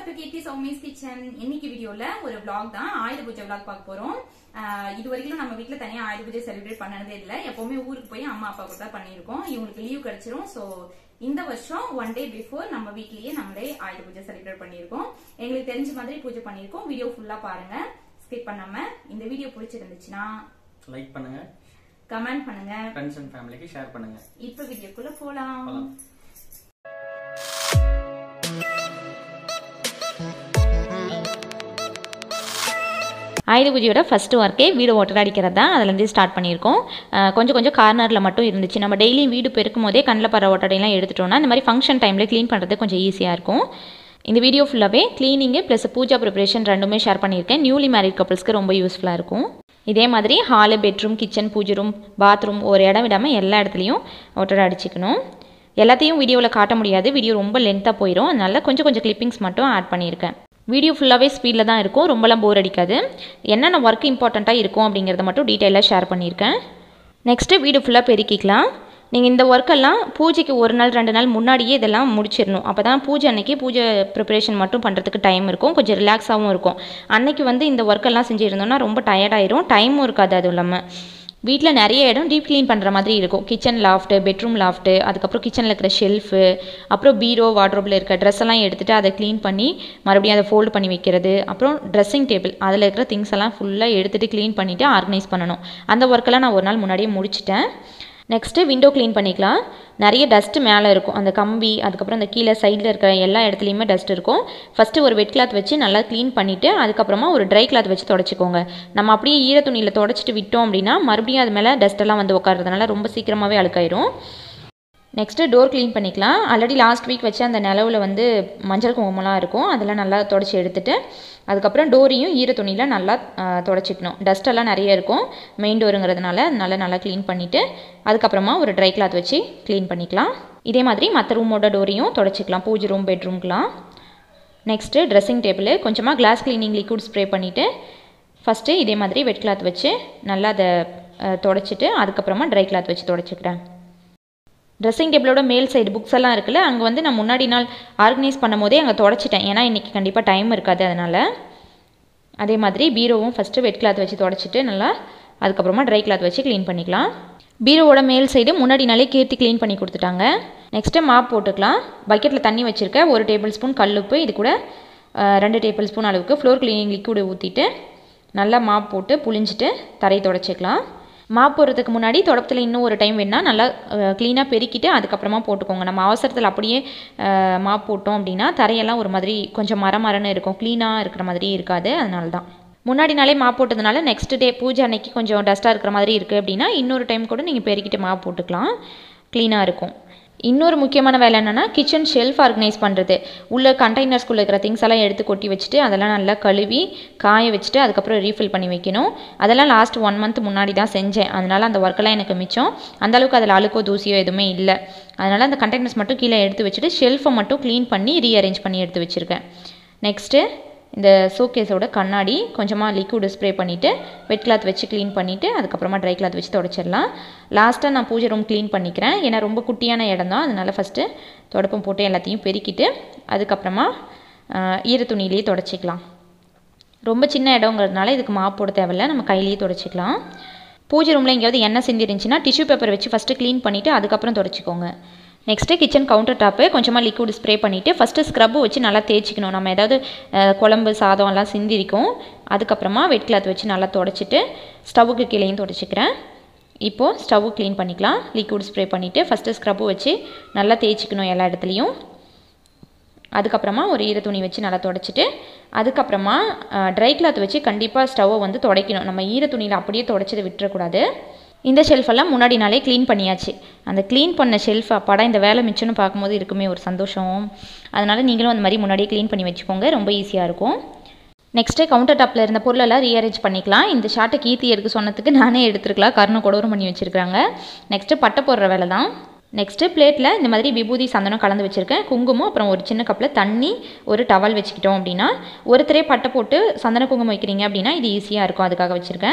Welcome to Keerthi Sowmi's kitchen இன்னைக்கு வீடியோல ஒரு vlog தான் ஆயுத பூஜை vlog பார்க்க போறோம் ஆஹ் இது வரைக்கும் நம்ம வீட்ல தனியா ஆயுத பூஜை செலிப்ரேட் பண்ணதே இல்ல எப்பவுமே ஊருக்கு போய் அம்மா அப்பா கூட தான் பண்ணியிருக்கோம் இவங்களுக்கு லீவ் கிடைச்சிரும் சோ இந்த வருஷம் ஒன் டே பிஃபோர் நம்ம வீட்லயே நம்மளே ஆயுத பூஜை செலிப்ரேட் பண்ணியிருக்கோம் எங்களுக்கு தெரிஞ்ச மாதிரி பூஜை பண்ணியிருக்கோம் வீடியோ ஃபுல்லா பாருங்க ஸ்கிப் பண்ணாம இந்த வீடியோ பிடிச்சிருந்துச்சுன்னா லைக் பண்ணுங்க கமெண்ட் பண்ணுங்க ஃப்ரெண்ட்ஸ் அண்ட் ஃபேமிலிக்கு ஷேர் பண்ணுங்க இப்ப வீடியோக்குள்ள போலாம் போலாம். ஆயுத பூஜையோட ஃபஸ்ட்டு ஒர்க்கே வீடு ஒட்டர் அடிக்கிறது தான் அதுலேருந்து ஸ்டார்ட் பண்ணியிருக்கோம் அஹ் கொஞ்சம் கொஞ்சம் கார்னரில் மட்டும் இருந்துச்சு நம்ம டெய்லியும் வீடு பெருக்கும் போதே கண்ணில் பர ஒட்டடையெல்லாம் எடுத்துட்டோம்னா இந்த மாதிரி ஃபங்க்ஷன் டைமில் க்ளீன் பண்ணுறது கொஞ்சம் ஈஸியாக இருக்கும் இந்த வீடியோ ஃபுல்லாகவே க்ளீனிங்கு ப்ளஸ் பூஜா ப்ரிப்பரேஷன் ரெண்டுமே ஷேர் பண்ணியிருக்கேன் நியூலி மேரிட் கப்புள்ஸ்க்கு ரொம்ப யூஸ்ஃபுல்லாக இருக்கும் இதே மாதிரி hall bedroom kitchen pooja room bathroom ஒரு இடம் விடாமல் எல்லா இடத்துலையும் ஒட்டடை அடிச்சுக்கணும் எல்லாத்தையும் வீடியோவில் காட்ட முடியாது வீடியோ ரொம்ப லென்த்தாக போயிடும் அதனால கொஞ்சம் கொஞ்சம் கிளிப்பிங்ஸ் மட்டும் ஆட் பண்ணியிருக்கேன் வீடியோ ஃபுல்லாகவே ஸ்பீடில் தான் இருக்கும் ரொம்பலாம் போர் அடிக்காது என்னென்ன ஒர்க் இம்பார்ட்டண்ட்டாக இருக்கும் அப்படிங்கிறத மட்டும் டீட்டெயிலாக ஷேர் பண்ணியிருக்கேன் நெக்ஸ்ட்டு வீடு ஃபுல்லாக பெருக்கிக்கலாம் நீங்கள் இந்த ஒர்க்கெல்லாம் பூஜைக்கு ஒரு நாள் ரெண்டு நாள் முன்னாடியே இதெல்லாம் முடிச்சிடணும் அப்போ தான் பூஜை அன்னைக்கு பூஜை ப்ரிப்பரேஷன் மட்டும் பண்ணுறதுக்கு டைம் இருக்கும் கொஞ்சம் ரிலாக்ஸாகவும் இருக்கும் அன்னைக்கு வந்து இந்த ஒர்க்கெல்லாம் செஞ்சுருந்தோம்னா ரொம்ப டயர்டாயிரும் டைமும் இருக்காது அதுவும் இல்லாமல் வீட்டில் நிறைய இடம் டீப் க்ளீன் பண்ணுற மாதிரி இருக்கும் கிச்சன் லாஃப்ட்டு பெட்ரூம் லாஃப்ட்டு அதுக்கப்புறம் கிச்சனில் இருக்கிற ஷெல்ஃபு அப்புறம் பீரோ வார்ட்ரோப்பில் இருக்க ட்ரெஸ் எல்லாம் எடுத்துகிட்டு அதை க்ளீன் பண்ணி மறுபடியும் அதை ஃபோல்டு பண்ணி வைக்கிறது அப்புறம் ட்ரெஸ்ஸிங் டேபிள் அதில் இருக்கிற திங்ஸ் எல்லாம் ஃபுல்லாக எடுத்துகிட்டு க்ளீன் பண்ணிவிட்டு ஆர்கனைஸ் பண்ணணும் அந்த ஒர்க்கெல்லாம் நான் ஒரு நாள் முன்னாடியே முடிச்சிட்டேன் நெக்ஸ்ட்டு விண்டோ க்ளீன் பண்ணிக்கலாம் நிறைய டஸ்ட்டு மேலே இருக்கும் அந்த கம்பி அதுக்கப்புறம் அந்த கீழே சைடில் இருக்கிற எல்லா இடத்துலையுமே டஸ்ட் இருக்கும் ஃபஸ்ட்டு ஒரு வெட் கிளாத் வச்சு நல்லா க்ளீன் பண்ணிவிட்டு அதுக்கப்புறமா ஒரு ட்ரை கிளாத் வச்சு தொடச்சிக்கோங்க நம்ம அப்படியே ஈர துணியில் தொடச்சிட்டு விட்டோம் அப்படின்னா மறுபடியும் அது மேலே டஸ்ட்டெல்லாம் வந்து உட்காருறதுனால ரொம்ப சீக்கிரமாகவே அழுக்காயிரும் நெக்ஸ்ட்டு டோர் க்ளீன் பண்ணிக்கலாம் ஆல்ரெடி லாஸ்ட் வீக் வச்ச அந்த நிலவில் வந்து மஞ்சள் குங்குமம்லாம் இருக்கும் அதெல்லாம் நல்லா தொடச்சி எடுத்துட்டு அதுக்கப்புறம் டோரையும் ஈர துணியில் நல்லா ஆஹ், தொடச்சிக்கணும் டஸ்ட்டெல்லாம் நிறைய இருக்கும் மெயின் டோருங்கிறதுனால அதனால நல்லா க்ளீன் பண்ணிவிட்டு அதுக்கப்புறமா ஒரு ட்ரை கிளாத் வச்சு க்ளீன் பண்ணிக்கலாம் இதே மாதிரி மற்ற ரூமோட டோரையும் தொடச்சிக்கலாம் பூஜை ரூம் பெட்ரூம்க்கெலாம் நெக்ஸ்ட்டு ட்ரெஸ்ஸிங் டேபிள் கொஞ்சமாக கிளாஸ் க்ளீனிங் லிக்விட் ஸ்ப்ரே பண்ணிவிட்டு ஃபஸ்ட்டு இதே மாதிரி வெட் கிளாத் வச்சு நல்லா அதை ஆஹ், தொடச்சிட்டு அதுக்கப்புறமா ட்ரை கிளாத் வச்சு தொடச்சிக்கிறேன் ட்ரெஸ்ஸிங் டேபிளோட மேல் சைடு புக்ஸ் எல்லாம் இருக்குல்ல அங்கே வந்து நான் முன்னாடி நாள் ஆர்கனைஸ் பண்ணும் போதே அங்கே தொடச்சிட்டேன் ஏன்னா இன்றைக்கி கண்டிப்பாக டைம் இருக்காது அதனால் அதே மாதிரி பீரோவும் ஃபஸ்ட்டு வெட் கிளாத் வச்சு தொடச்சிட்டு நல்லா அதுக்கப்புறமா ட்ரை கிளாத் வச்சு க்ளீன் பண்ணிக்கலாம் பீரோவோட மேல் சைடு முன்னாடி நாளே கேர்த்தி க்ளீன் பண்ணி கொடுத்துட்டாங்க நெக்ஸ்ட்டு மாப் போட்டுக்கலாம் பக்கெட்டில் தண்ணி வச்சுருக்கேன் ஒரு டேபிள் ஸ்பூன் கல்லுப்பு இது கூட அஹ், ரெண்டு டேபிள் ஸ்பூன் அளவுக்கு ஃப்ளோர் க்ளீனிங் லிக்விடு ஊற்றிட்டு நல்லா மாப் போட்டு புழிஞ்சிட்டு தரையை தொடச்சிக்கலாம் மாப் போடுறதுக்கு முன்னாடி தொடப்பத்தில் இன்னும் ஒரு டைம் வேணால் நல்லா க்ளீனாக பெருக்கிட்டு அதுக்கப்புறமா போட்டுக்கோங்க நம்ம அவசரத்தில் அப்படியே அஹ், மாப் போட்டோம் அப்படின்னா தரையெல்லாம் ஒரு மாதிரி கொஞ்சம் மர மரன்னு இருக்கும் க்ளீனாக இருக்கிற மாதிரி இருக்காது அதனால தான் முன்னாடி நாளே மாப் போட்டதுனால நெக்ஸ்ட் டே பூஜை அன்னைக்கு கொஞ்சம் டஸ்ட்டாக இருக்கிற மாதிரி இருக்குது அப்படின்னா இன்னொரு டைம் கூட நீங்கள் பெருக்கிட்டு மாப் போட்டுக்கலாம் க்ளீனாக இருக்கும் இன்னொரு முக்கியமான வேலை என்னென்னா கிச்சன் ஷெல்ஃப் ஆர்கனைஸ் பண்ணுறது உள்ள கண்டெய்னர்ஸ்குள்ளே இருக்கிற திங்ஸ் எல்லாம் எடுத்து கொட்டி வச்சுட்டு அதெல்லாம் நல்லா கழுவி காய வச்சுட்டு அதுக்கப்புறம் ரீஃபில் பண்ணி வைக்கணும் அதெல்லாம் லாஸ்ட் ஒன் மந்த் முன்னாடி தான் செஞ்சேன் அதனால் அந்த ஒர்க்கெல்லாம் எனக்கு மிச்சம் அந்த அளவுக்கு அதில் அழுக்கோ தூசியோ எதுவுமே இல்லை அதனால் அந்த கண்டெய்னர்ஸ் மட்டும் கீழே எடுத்து வச்சுட்டு ஷெல்ஃபை மட்டும் க்ளீன் பண்ணி ரீஅரேஞ்ச் பண்ணி எடுத்து வச்சுருக்கேன் நெக்ஸ்ட்டு இந்த ஷோகேஸோட கண்ணாடி கொஞ்சமாக லிக்விட் ஸ்ப்ரே பண்ணிவிட்டு வெட் கிளாத் வச்சு க்ளீன் பண்ணிவிட்டு அதுக்கப்புறமா ட்ரை கிளாத் வச்சு தொடச்சிடலாம் லாஸ்ட்டாக நான் பூஜை ரூம் க்ளீன் பண்ணிக்கிறேன் ஏன்னா ரொம்ப குட்டியான இடம் தான் அதனால் ஃபஸ்ட்டு தொடப்பம் போட்டு எல்லாத்தையும் பெருக்கிட்டு அதுக்கப்புறமா ஆஹ், ஈர துணியிலேயே தொடச்சிக்கலாம் ரொம்ப சின்ன இடங்கிறதுனால இதுக்கு மாப் போட தேவையில்ல நம்ம கையிலேயே தொடச்சிக்கலாம் பூஜை ரூமில் எங்கேயாவது எண்ணெய் சிந்தி இருந்துச்சுன்னா டிஷ்யூ பேப்பர் வச்சு ஃபஸ்ட்டு க்ளீன் பண்ணிவிட்டு அதுக்கப்புறம் தொடச்சிக்கோங்க நெக்ஸ்ட்டு கிச்சன் கவுண்டர் டாப்பு கொஞ்சமாக லிக்விட் ஸ்ப்ரே பண்ணிவிட்டு ஃபஸ்ட்டு ஸ்க்ரப்பு வச்சு நல்லா தேய்ச்சிக்கணும் நம்ம ஏதாவது அஹ், குழம்பு சாதம் எல்லாம் சிந்திருக்கும் அதுக்கப்புறமா வெட் கிளாத் வச்சு நல்லா தொடச்சிட்டு ஸ்டவ்வுக்கு கீழேயும் தொடச்சிக்கிறேன் இப்போது ஸ்டவ் க்ளீன் பண்ணிக்கலாம் லிக்விட் ஸ்ப்ரே பண்ணிவிட்டு ஃபஸ்ட்டு ஸ்க்ரப்பு வச்சு நல்லா தேய்ச்சிக்கணும் எல்லா இடத்துலையும் அதுக்கப்புறமா ஒரு ஈர துணி வச்சு நல்லா தொடச்சிட்டு அதுக்கப்புறமா ட்ரை கிளாத் வச்சு கண்டிப்பாக ஸ்டவ்வை வந்து துடைக்கணும் நம்ம ஈர துணியில் அப்படியே தொடச்சதை விட்டுறக்கூடாது இந்த ஷெல்ஃபெல்லாம் முன்னாடி நாளே க்ளீன் பண்ணியாச்சு அந்த க்ளீன் பண்ண ஷெல்ஃப் அப்பாடா இந்த வேலை மிச்சம்னு பார்க்கும்போது இருக்குமே ஒரு சந்தோஷம் அதனால் நீங்களும் அந்த மாதிரி முன்னாடியே க்ளீன் பண்ணி வச்சுக்கோங்க ரொம்ப ஈஸியாக இருக்கும் நெக்ஸ்ட்டு கவுண்டர் டாப்பில் இருந்த பொருளெல்லாம் ரீஅரேஞ்ச் பண்ணிக்கலாம் இந்த ஷார்ட்டை கீர்த்தி எடுக்க சொன்னதுக்கு நானே எடுத்துருக்கலாம் கருணை கொடூரம் பண்ணி வச்சுருக்காங்க நெக்ஸ்ட்டு பட்டை போடுற வேலை தான் நெக்ஸ்ட்டு பிளேட்டில் இந்த மாதிரி விபூதி சந்தனம் கலந்து வச்சுருக்கேன் குங்குமம் அப்புறம் ஒரு சின்ன கப்பில் தண்ணி ஒரு டவல் வச்சுக்கிட்டோம் அப்படின்னா ஒருத்தரே பட்டை போட்டு சந்தன குங்குமம் வைக்கிறீங்க அப்படின்னா இது ஈஸியாக இருக்கும் அதுக்காக வச்சுருக்கேன்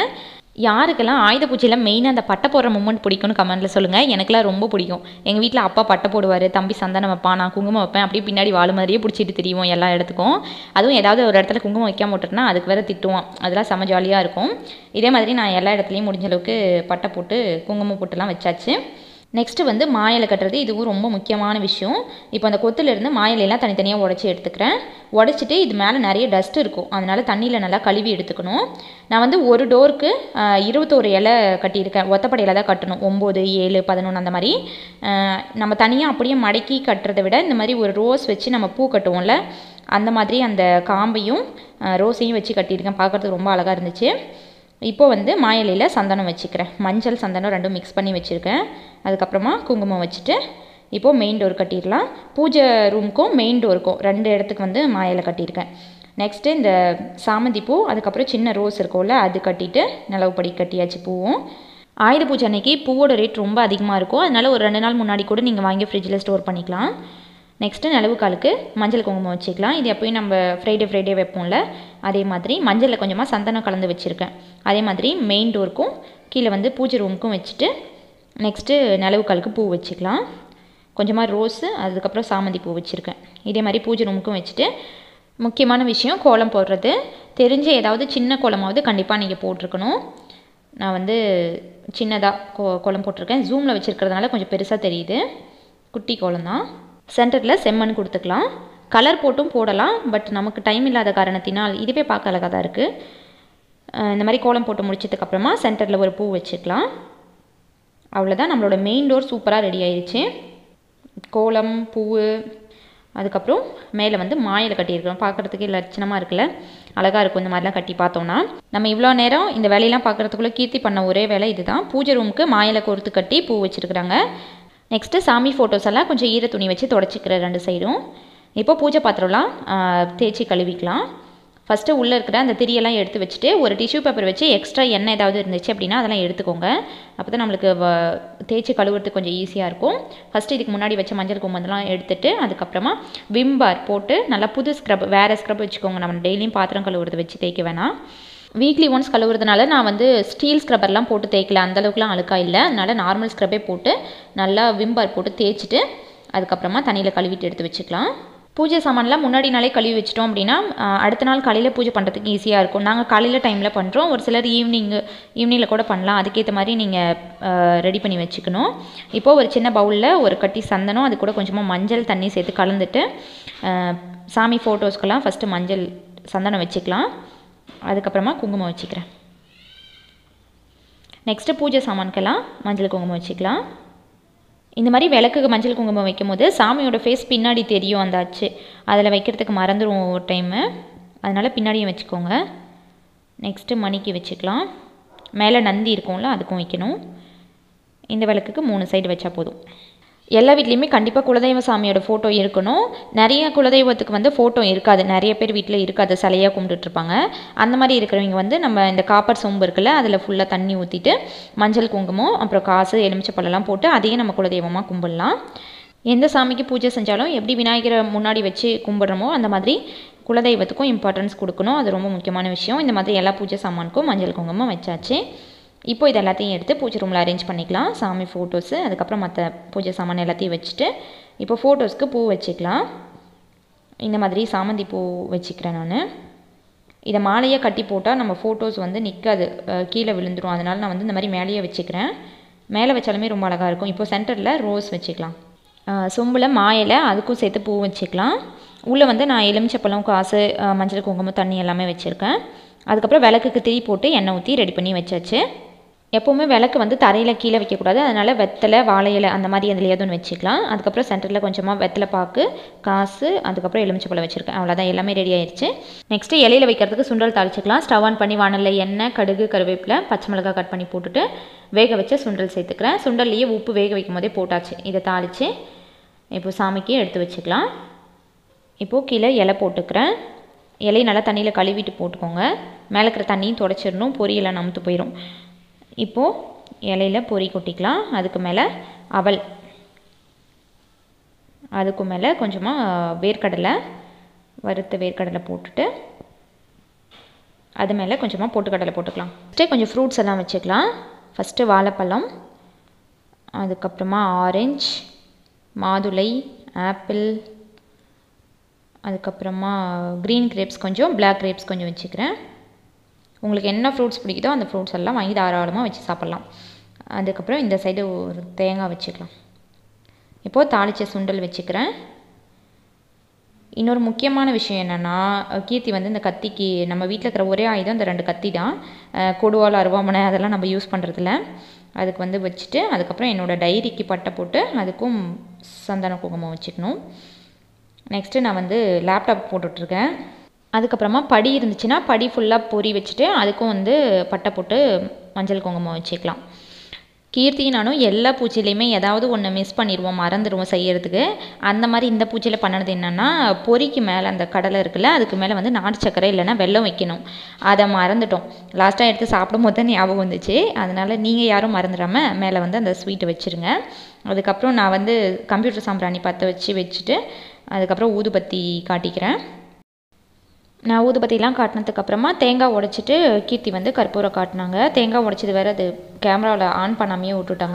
யாருக்கெல்லாம் ஆயுத பூஜையில் மெயினாக அந்த பட்டை போடுற மூமெண்ட் பிடிக்கும்னு கமெண்ட்டில் சொல்லுங்கள் எனக்குலாம் ரொம்ப பிடிக்கும் எங்கள் வீட்டில் அப்பா பட்டை போடுவார் தம்பி சந்தனம் வைப்பான் நான் குங்குமம் வைப்பேன் அப்படியே பின்னாடி வாழை மாதிரியே பிடிச்சிட்டு திரிவோம் எல்லா இடத்துக்கும் அதுவும் ஏதாவது ஒரு இடத்துல குங்குமம் வைக்காம விட்டுட்டுனா அதுக்கு வேறு திட்டுவான் அதெல்லாம் செம ஜாலியாக இருக்கும் இதே மாதிரி நான் எல்லா இடத்துலையும் முடிஞ்ச அளவுக்கு பட்டை போட்டு குங்குமம் போட்டுலாம் வச்சாச்சு நெக்ஸ்ட்டு வந்து மாயலை கட்டுறது இதுவும் ரொம்ப முக்கியமான விஷயம் இப்போ அந்த கொத்துலேருந்து மாயலையெல்லாம் தனித்தனியாக உடச்சி எடுத்துக்கிறேன் உடச்சிட்டு இது மேலே நிறைய டஸ்ட் இருக்கும் அதனால் தண்ணியில் நல்லா கழுவி எடுத்துக்கணும் நான் வந்து ஒரு டோருக்கு இருபத்தோரு இலை கட்டியிருக்கேன் ஒத்தப்படை இலை தான் கட்டணும் ஒம்பது ஏழு பதினொன்று அந்த மாதிரி ஆஹ் நம்ம தனியாக அப்படியே மடக்கி கட்டுறதை விட இந்த மாதிரி ஒரு ரோஸ் வச்சு நம்ம பூ கட்டுவோம்ல அந்த மாதிரி அந்த காம்பையும் ஆஹ் ரோஸையும் வச்சு கட்டியிருக்கேன் பார்க்குறதுக்கு ரொம்ப அழகாக இருந்துச்சு இப்போ வந்து மாயிலையில் சந்தனம் வச்சுக்கிறேன் மஞ்சள் சந்தனம் ரெண்டும் மிக்ஸ் பண்ணி வச்சுருக்கேன் அதுக்கப்புறமா குங்குமம் வச்சுட்டு இப்போது மெயின் டோர் கட்டிடலாம் பூஜை ரூமுக்கும் மெயின் டோருக்கும் ரெண்டு இடத்துக்கு வந்து மாயிலை கட்டியிருக்கேன் நெக்ஸ்ட்டு இந்த சாமந்தி பூ அதுக்கப்புறம் சின்ன ரோஸ் இருக்கும்ல அது கட்டிட்டு நிலவுப்படி கட்டியாச்சு பூவும் ஆயுத பூஜை அன்னைக்கு பூவோட ரேட் ரொம்ப அதிகமாக இருக்கும் அதனால ஒரு ரெண்டு நாள் முன்னாடி கூட நீங்கள் வாங்கி ஃப்ரிட்ஜில் ஸ்டோர் பண்ணிக்கலாம் நெக்ஸ்ட்டு நிலவு காலுக்கு மஞ்சள் குங்குமம் வச்சுக்கலாம் இது எப்பயும் நம்ம ஃப்ரைடே ஃப்ரைடே வைப்போம்ல அதே மாதிரி மஞ்சளில் கொஞ்சமாக சந்தனம் கலந்து வச்சுருக்கேன் அதே மாதிரி மெயின் டோருக்கும் கீழே வந்து பூஜை ரூமுக்கும் வச்சுட்டு நெக்ஸ்ட்டு நிலவு காலுக்கு பூ வச்சுக்கலாம் கொஞ்சமாக ரோஸு அதுக்கப்புறம் சாமந்தி பூ வச்சுருக்கேன் இதே மாதிரி பூஜை ரூமுக்கும் வச்சுட்டு முக்கியமான விஷயம் கோலம் போடுறது தெரிஞ்ச ஏதாவது சின்ன கோலமாவது கண்டிப்பாக நீங்கள் போட்டிருக்கணும் நான் வந்து சின்னதாக கோ கோலம் போட்டிருக்கேன் ஜூமில் வச்சுருக்கிறதுனால கொஞ்சம் பெருசாக தெரியுது குட்டி கோலம் தான் சென்டரில் செம்மண் கொடுத்துக்கலாம் கலர் போட்டும் போடலாம் பட் நமக்கு டைம் இல்லாத காரணத்தினால் இதுவே பார்க்க அழகாக தான் இருக்குது இந்த மாதிரி கோலம் போட்டு முடிச்சதுக்கப்புறமா சென்டரில் ஒரு பூ வச்சுக்கலாம் அவ்வளோதான் நம்மளோட மெயின் டோர் சூப்பராக ரெடி ஆயிடுச்சு கோலம் பூ அதுக்கப்புறம் மேலே வந்து மாயில கட்டியிருக்கிறோம் பார்க்குறதுக்கே லட்சணமாக இருக்குல்ல அழகாக இருக்கும் இந்த மாதிரிலாம் கட்டி பார்த்தோம்னா நம்ம இவ்வளோ நேரம் இந்த வேலையெல்லாம் பார்க்குறதுக்குள்ளே கீர்த்தி பண்ண ஒரே வேலை இதுதான் பூஜை ரூமுக்கு மாயில கோர்த்து கட்டி பூ வச்சுருக்குறாங்க நெக்ஸ்ட்டு சாமி ஃபோட்டோஸ் எல்லாம் கொஞ்சம் ஈர துணி வச்சு தொடச்சிக்கிறேன் ரெண்டு சைடும் இப்போ பூஜை பாத்திரம்லாம் தேய்ச்சி கழுவிக்கலாம் ஃபஸ்ட்டு உள்ளே இருக்கிற அந்த திரியெல்லாம் எடுத்து வச்சுட்டு ஒரு டிஷ்யூ பேப்பர் வச்சு எக்ஸ்ட்ரா எண்ணெய் ஏதாவது இருந்துச்சு அப்படின்னா அதெல்லாம் எடுத்துக்கோங்க அப்போ தான் நம்மளுக்கு வ- தேய்ச்சி கழுவுறதுக்கு கொஞ்சம் ஈஸியாக இருக்கும் ஃபஸ்ட்டு இதுக்கு முன்னாடி வச்ச மஞ்சள் குங்குமத்தெல்லாம் எடுத்துட்டு அதுக்கப்புறமா விம் பார் போட்டு நல்லா புது ஸ்க்ரப் வேறு ஸ்க்ரப் வச்சுக்கோங்க நம்ம டெய்லியும் பாத்திரம் கழுவுறது வச்சு தேய்க்க வேணாம் வீக்லி ஒன்ஸ் கழுவுறதுனால நான் வந்து ஸ்டீல் ஸ்க்ரப்பர்லாம் போட்டு தேய்க்கல அந்த அளவுக்குலாம் அழுக்கா இல்லை அதனால நார்மல் ஸ்க்ரப்பே போட்டு நல்லா விம் பார் போட்டு தேய்ச்சிட்டு அதுக்கப்புறமா தண்ணியில் கழுவிட்டு எடுத்து வச்சுக்கலாம் பூஜை சாமான்லாம் முன்னாடி நாளே கழுவி வச்சிட்டோம் அப்படின்னா ஆஹ், அடுத்த நாள் காலையில் பூஜை பண்ணுறதுக்கு ஈஸியாக இருக்கும் நாங்கள் காலையில் டைமில் பண்ணுறோம் ஒரு சிலர் ஈவினிங்கு ஈவினிங்கில் கூட பண்ணலாம் அதுக்கேற்ற மாதிரி நீங்கள் ரெடி பண்ணி வச்சுக்கணும் இப்போது ஒரு சின்ன பவுலில் ஒரு கட்டி சந்தனம் அது கூட கொஞ்சமாக மஞ்சள் தண்ணி சேர்த்து கலந்துட்டு ஆஹ், சாமி ஃபோட்டோஸ்க்கெல்லாம் ஃபஸ்ட்டு மஞ்சள் சந்தனம் வச்சுக்கலாம் அதுக்கப்புறமா குங்குமம் வச்சுக்கிறேன் நெக்ஸ்ட்டு பூஜை சாமான்க்கெல்லாம் மஞ்சள் குங்குமம் வச்சுக்கலாம் இந்த மாதிரி விளக்குக்கு மஞ்சள் குங்குமம் வைக்கும்போது சாமியோட ஃபேஸ் பின்னாடி தெரியும் அந்த அச்சு அதில் வைக்கிறதுக்கு மறந்துடும் ஒரு டைமு அதனால் பின்னாடியும் வச்சுக்கோங்க நெக்ஸ்ட்டு மணிக்கு வச்சுக்கலாம் மேலே நந்தி இருக்கும்ல அதுக்கும் வைக்கணும் இந்த விளக்குக்கு மூணு சைடு வச்சா போதும் எல்லா வீட்லேயுமே கண்டிப்பாக குலதெய்வ சாமியோட ஃபோட்டோ இருக்கணும் நிறைய குலதெய்வத்துக்கு வந்து ஃபோட்டோ இருக்காது நிறைய பேர் வீட்டில் இருக்காது சிலையாக கும்பிட்டுட்ருப்பாங்க அந்த மாதிரி இருக்கிறவங்க வந்து நம்ம இந்த காப்பர் சொம்பு இருக்குல்ல அதில் ஃபுல்லாக தண்ணி ஊற்றிட்டு மஞ்சள் குங்குமம் அப்புறம் காசு எலுமிச்சப்பழம்லாம் போட்டு அதையும் நம்ம குலதெய்வமாக கும்பிடலாம் எந்த சாமிக்கு பூஜை செஞ்சாலும் எப்படி விநாயகரை முன்னாடி வச்சு கும்பிட்றோமோ அந்த மாதிரி குலதெய்வத்துக்கும் இம்பார்ட்டன்ஸ் கொடுக்கணும் அது ரொம்ப முக்கியமான விஷயம் இந்த மாதிரி எல்லா பூஜை சாமானுக்கும் மஞ்சள் குங்குமம் வச்சாச்சு இப்போ இது எல்லாத்தையும் எடுத்து பூஜை ரூமில் அரேஞ்ச் பண்ணிக்கலாம் சாமி ஃபோட்டோஸு அதுக்கப்புறம் மற்ற பூஜை சாமான் எல்லாத்தையும் வச்சுட்டு இப்போ ஃபோட்டோஸ்க்கு பூ வச்சுக்கலாம் இந்த மாதிரி சாமந்தி பூ வச்சுக்கிறேன் நான் இதை மாலையாக கட்டி போட்டால் நம்ம ஃபோட்டோஸ் வந்து நிற்காது அஹ் கீழே விழுந்துரும் அதனால நான் வந்து இந்த மாதிரி மேலேயே வச்சுக்கிறேன் மேலே வச்சாலுமே ரொம்ப அழகாக இருக்கும் இப்போ சென்டரில் ரோஸ் வச்சுக்கலாம் அஹ் சொம்பில் மாயில அதுக்கும் சேர்த்து பூ வச்சுக்கலாம் உள்ளே வந்து நான் எலுமிச்சப்பழம் காசு அஹ் மஞ்சள் குங்குமம் தண்ணி எல்லாமே வச்சுருக்கேன் அதுக்கப்புறம் விளக்குக்கு திரி போட்டு எண்ணெய் ஊற்றி ரெடி பண்ணி வச்சாச்சு எப்போவுமே விளக்கு வந்து தரையில் கீழே வைக்கக்கூடாது அதனால் வெத்தலை வாழை இலை அந்த மாதிரி எதுலையாவது ஒன்று வச்சுக்கலாம் அதுக்கப்புறம் சென்டரில் கொஞ்சமாக வெத்தலை பாக்கு காசு அதுக்கப்புறம் எலுமிச்சப்பழம் வச்சுருக்கேன் அவ்வளோதான் எல்லாமே ரெடி ஆயிடுச்சு நெக்ஸ்ட்டு இலையில வைக்கிறதுக்கு சுண்டல் தாளிச்சிக்கலாம் ஸ்டவ் ஆன் பண்ணி வானலில் எண்ணெய் கடுகு கருவேப்பிலை பச்சை மிளகாய் கட் பண்ணி போட்டுட்டு வேக வச்ச சுண்டல் சேர்த்துக்கிறேன் சுண்டல்லையே உப்பு வேக வைக்கும் போதே போட்டாச்சு இதை தாளித்து இப்போ சாமிக்கு எடுத்து வச்சுக்கலாம் இப்போது கீழே இலை போட்டுக்கிறேன் இலையை நல்லா தண்ணியில் கழுவிட்டு போட்டுக்கோங்க மேலே இருக்கிற தண்ணியும் தொடச்சிடணும் பொரியெல்லாம் நமுத்து போயிடும் இப்போது இலையில பொரி கொட்டிக்கலாம் அதுக்கு மேலே அவல் அதுக்கு மேலே கொஞ்சமாக வேர்க்கடலை வறுத்த வேர்க்கடலை போட்டுட்டு அது மேலே கொஞ்சமாக பொட்டுக்கடலை போட்டுக்கலாம் ஃபஸ்ட்டே கொஞ்சம் ஃப்ரூட்ஸ் எல்லாம் வச்சுக்கலாம் ஃபஸ்ட்டு வாழைப்பழம் அதுக்கப்புறமா ஆரஞ்ச் மாதுளை ஆப்பிள் அதுக்கப்புறமா க்ரீன் கிரேப்ஸ் கொஞ்சம் பிளாக் கிரேப்ஸ் கொஞ்சம் வச்சுக்கிறேன் உங்களுக்கு என்ன ஃப்ரூட்ஸ் பிடிக்குதோ அந்த ஃப்ரூட்ஸ் எல்லாம் வாங்கி தாராளமாக வச்சு சாப்பிட்லாம் அதுக்கப்புறம் இந்த சைடு ஒரு தேங்காய் வச்சுக்கலாம் இப்போது தாளித்த சுண்டல் வச்சுக்கிறேன் இன்னொரு முக்கியமான விஷயம் என்னென்னா கீர்த்தி வந்து இந்த கத்திக்கு நம்ம வீட்டில் இருக்கிற ஒரே ஆயுதம் இந்த ரெண்டு கத்தி தான் அஹ் கொடுவாள் அருவாமனை அதெல்லாம் நம்ம யூஸ் பண்ணுறதில்ல அதுக்கு வந்து வச்சுட்டு அதுக்கப்புறம் என்னோடய டைரிக்கு பட்டை போட்டு அதுக்கும் சந்தன குங்குமம் வச்சுக்கணும் நெக்ஸ்ட்டு நான் வந்து லேப்டாப் போட்டுட்ருக்கேன் அதுக்கப்புறமா படி இருந்துச்சுன்னா படி ஃபுல்லாக பொறி வச்சுட்டு அதுக்கும் வந்து பட்டை போட்டு மஞ்சள் குங்குமம் வச்சுக்கலாம் கீர்த்தி நானும் எல்லா பூச்சிலையுமே ஏதாவது ஒன்று மிஸ் பண்ணிடுவோம் மறந்துடுவோம் செய்யறதுக்கு அந்த மாதிரி இந்த பூச்சியில் பண்ணது என்னென்னா பொறிக்கு மேலே அந்த கடலை இருக்குல்ல அதுக்கு மேலே வந்து நாட்டு சக்கரை இல்லைன்னா வெல்லம் வைக்கணும் அதை மறந்துட்டோம் லாஸ்ட்டாக எடுத்து சாப்பிடும் போது தான் ஞாபகம் வந்துச்சு அதனால் நீங்கள் யாரும் மறந்துடாமல் மேலே வந்து அந்த ஸ்வீட்டை வச்சுருங்க அதுக்கப்புறம் நான் வந்து கம்ப்யூட்டர் சாம்பிராணி பற்ற வச்சு வச்சுட்டு அதுக்கப்புறம் ஊதுபத்தி காட்டிக்கிறேன் நான் ஊதுபத்திலாம் காட்டினதுக்கப்புறமா தேங்காய் உடைச்சிட்டு கீர்த்தி வந்து கற்பூரம் காட்டினாங்க தேங்காய் உடைச்சது வேறு அது கேமராவில் ஆன் பண்ணாமையே விட்டுட்டாங்க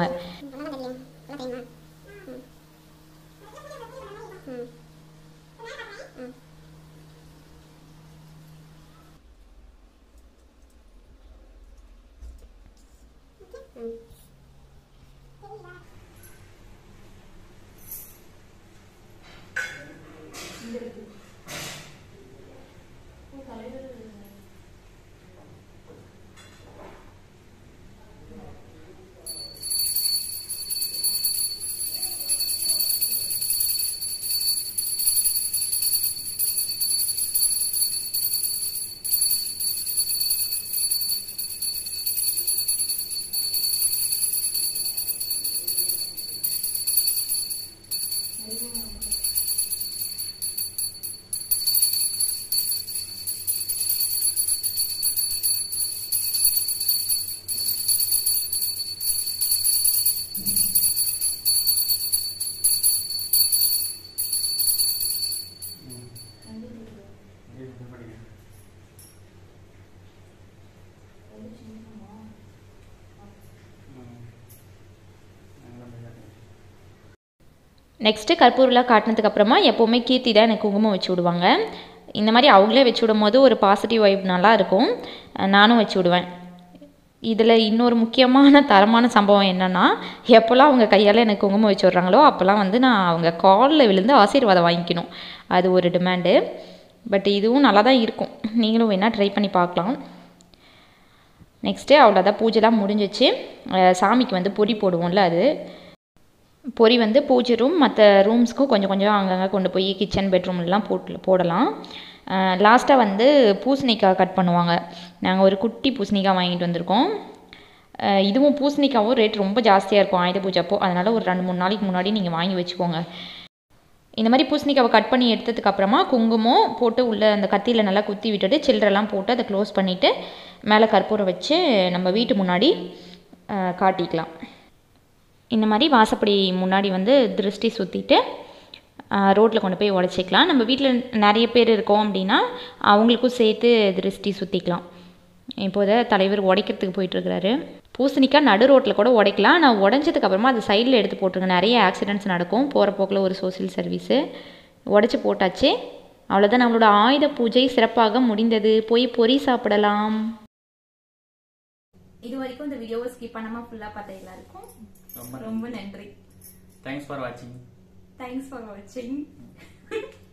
நெக்ஸ்ட்டு கற்பூரெலாம் காட்டினதுக்கப்புறமா எப்போவுமே கீர்த்தி தான் எனக்கு குங்குமம் வச்சு விடுவாங்க இந்த மாதிரி அவங்களே வச்சு விடும்போது ஒரு பாசிட்டிவ் வைப் நல்லா இருக்கும் அஹ் நானும் வச்சு விடுவேன் இதில் இன்னொரு முக்கியமான தரமான சம்பவம் என்னென்னா எப்போல்லாம் அவங்க கையால் எனக்கு குங்குமம் வச்சு விட்றாங்களோ அப்போல்லாம் வந்து நான் அவங்க காலில் விழுந்து ஆசீர்வாதம் வாங்கிக்கணும் அது ஒரு டிமாண்டு பட் இதுவும் நல்லா தான் இருக்கும் நீங்களும் வேணால் ட்ரை பண்ணி பார்க்கலாம் நெக்ஸ்ட்டு அவ்வளோதான் பூஜைலாம் முடிஞ்சிச்சு அஹ் சாமிக்கு வந்து பொரி போடுவோம்ல அது பொரி வந்து பூஜை ரூம் மற்ற ரூம்ஸ்க்கும் கொஞ்சம் கொஞ்சம் அங்கங்கே கொண்டு போய் கிச்சன் பெட்ரூம்லாம் போட்டு போடலாம் லாஸ்ட்டாக வந்து பூசணிக்காய் கட் பண்ணுவாங்க நாங்கள் ஒரு குட்டி பூசணிக்காய் வாங்கிட்டு வந்திருக்கோம் அஹ் இதுவும் பூசணிக்காவும் ரேட் ரொம்ப ஜாஸ்தியாக இருக்கும் ஆயுத பூஜை அப்போ அதனால் ஒரு ரெண்டு மூணு நாளைக்கு முன்னாடி நீங்கள் வாங்கி வச்சுக்கோங்க இந்த மாதிரி பூசணிக்காவை கட் பண்ணி எடுத்ததுக்கு அப்புறமா குங்குமம் போட்டு உள்ளே அந்த கத்தியில் நல்லா குத்தி விட்டுட்டு சில்லறெல்லாம் போட்டு அதை க்ளோஸ் பண்ணிவிட்டு மேலே கற்பூரம் வச்சு நம்ம வீட்டு முன்னாடி அஹ், காட்டிக்கலாம் இந்த மாதிரி வாசப்படி முன்னாடி வந்து திருஷ்டி சுற்றிட்டு ரோட்டில் கொண்டு போய் உடச்சிக்கலாம் நம்ம வீட்டில் நிறைய பேர் இருக்கோம் அப்படின்னா அவங்களுக்கும் சேர்த்து திருஷ்டி சுற்றிக்கலாம் இப்போத தலைவர் உடைக்கிறதுக்கு போயிட்டுருக்கிறாரு பூசணிக்காய் நடு ரோட்டில் கூட உடைக்கலாம் நான் உடஞ்சதுக்கு அப்புறமா அது சைடில் எடுத்து போட்டுருங்க நிறைய ஆக்சிடென்ட்ஸ் நடக்கும் போகிற போக்கில் ஒரு சோஷியல் சர்வீஸு உடச்சி போட்டாச்சு அவ்வளோதான் நம்மளோட ஆயுத பூஜை சிறப்பாக முடிந்தது போய் பொரி சாப்பிடலாம் இது வரைக்கும் இந்த வீடியோவை ஸ்கிப் பண்ணாம ஃபுல்லா பார்த்த எல்லாருக்கும் ரொம்ப ரொம்ப நன்றி தேங்க்ஸ் ஃபார் வாட்சிங் தேங்க்ஸ் ஃபார் வாட்சிங்